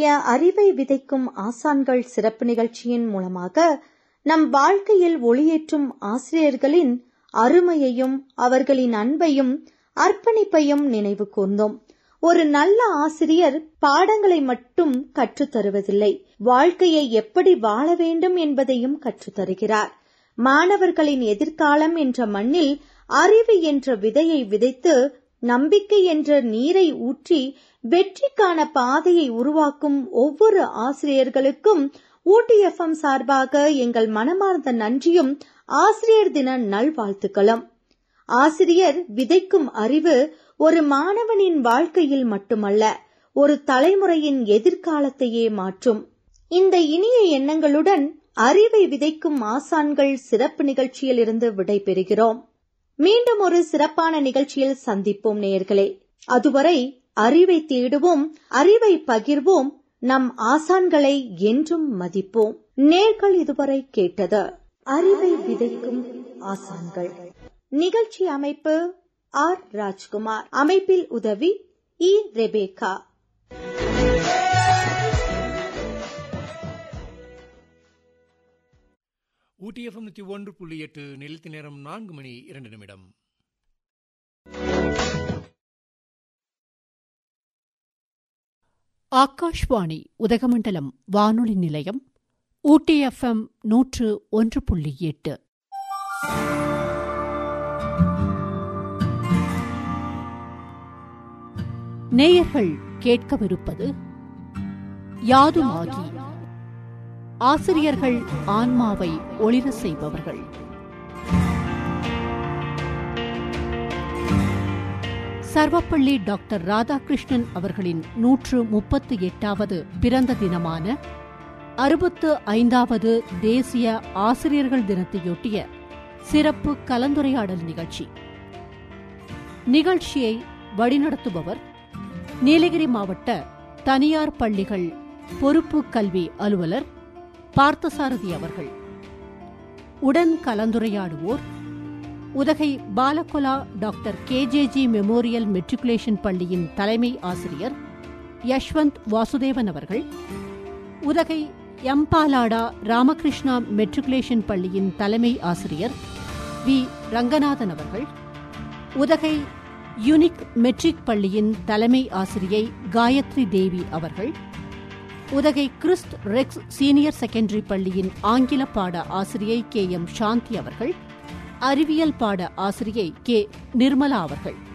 இன்றைய அறிவை விதைக்கும் ஆசான்கள் சிறப்பு நிகழ்ச்சியின் மூலமாக நம் வாழ்க்கையில் ஒளியேற்றும் ஆசிரியர்களின் அருமையையும் அவர்களின் அன்பையும் அர்ப்பணிப்பையும் நினைவு கூர்ந்தோம் ஒரு நல்ல ஆசிரியர் பாடங்களை மட்டும் கற்றுத் தருவதில்லை வாழ்க்கையை எப்படி வாழ வேண்டும் என்பதையும் கற்றுத் தருகிறார் மாணவர்களின் எதிர்காலம் என்ற மண்ணில் அறிவு என்ற விதையை விதைத்து நம்பிக்கை என்ற நீரை ஊற்றி வெற்றிக்கான பாதையை உருவாக்கும் ஒவ்வொரு ஆசிரியர்களுக்கும் ஊட்டி எஃப்எம் சார்பாக எங்கள் மனமார்ந்த நன்றியும் ஆசிரியர் தின நல்வாழ்த்துக்களும் ஆசிரியர் விதைக்கும் அறிவு ஒரு மாணவனின் வாழ்க்கையில் மட்டுமல்ல ஒரு தலைமுறையின் எதிர்காலத்தையே மாற்றும் இந்த இனிய எண்ணங்களுடன் அறிவை விதைக்கும் ஆசான்கள் சிறப்பு நிகழ்ச்சியில் இருந்து விடைபெறுகிறோம் மீண்டும் ஒரு சிறப்பான நிகழ்ச்சியில் சந்திப்போம் நேயர்களே அதுவரை அறிவை தேடுவோம் அறிவை பகிர்வோம் நம் ஆசான்களை என்றும் மதிப்போம் நேர்கள் இதுவரை கேட்டது அறிவை விதைக்கும் ஆசான்கள் நிகழ்ச்சி அமைப்பு ஆர் ராஜ்குமார் அமைப்பில் உதவி இ ரெபேகா ஊட்டி எஃப்எம் நூற்றி ஒன்று புள்ளி எட்டு நிலத்தி நேரம் நான்கு மணி இரண்டு நிமிடம் ஆகாஷ்வாணி உதகமண்டலம் வானொலி நிலையம் ஊட்டி எஃப்எம் நூற்று ஒன்று புள்ளி எட்டு நேயர்கள் கேட்கவிருப்பது யாதுமாகி ஆசிரியர்கள் ஆன்மாவை ஒளிர செய்பவர்கள் சர்வப்பள்ளி டாக்டர் ராதாகிருஷ்ணன் அவர்களின் நூற்று முப்பத்து எட்டாவது பிறந்த தினமான அறுபத்து ஐந்தாவது தேசிய ஆசிரியர்கள் தினத்தையொட்டிய சிறப்பு கலந்துரையாடல் நிகழ்ச்சி நிகழ்ச்சியை வழிநடத்துபவர் நீலகிரி மாவட்ட தனியார் பள்ளிகள் பொறுப்பு கல்வி அலுவலர் பார்த்தசாரதி அவர்கள் உடன் கலந்துரையாடுவோர் Udhagai Balacola doctor KJG memorial matriculation பள்ளியின் தலைமை ஆசிரியர் யஷ்வந்த் வாசுதேவன் அவர்கள் உதகை எம்பாலாடா ராமகிருஷ்ணா மெட்ரிகுலேஷன் பள்ளியின் தலைமை ஆசிரியர் வி ரங்கநாதன் அவர்கள் உதகை யுனிக் மெட்ரிக் பள்ளியின் தலைமை ஆசிரியை காயத்ரி தேவி அவர்கள் Udhagai Christ Rex senior secondary பள்ளியின் ஆங்கில பாட ஆசிரியை கே எம் சாந்தி அவர்கள் அறிவியல் பாட ஆசிரியை கே நிர்மலா அவர்கள்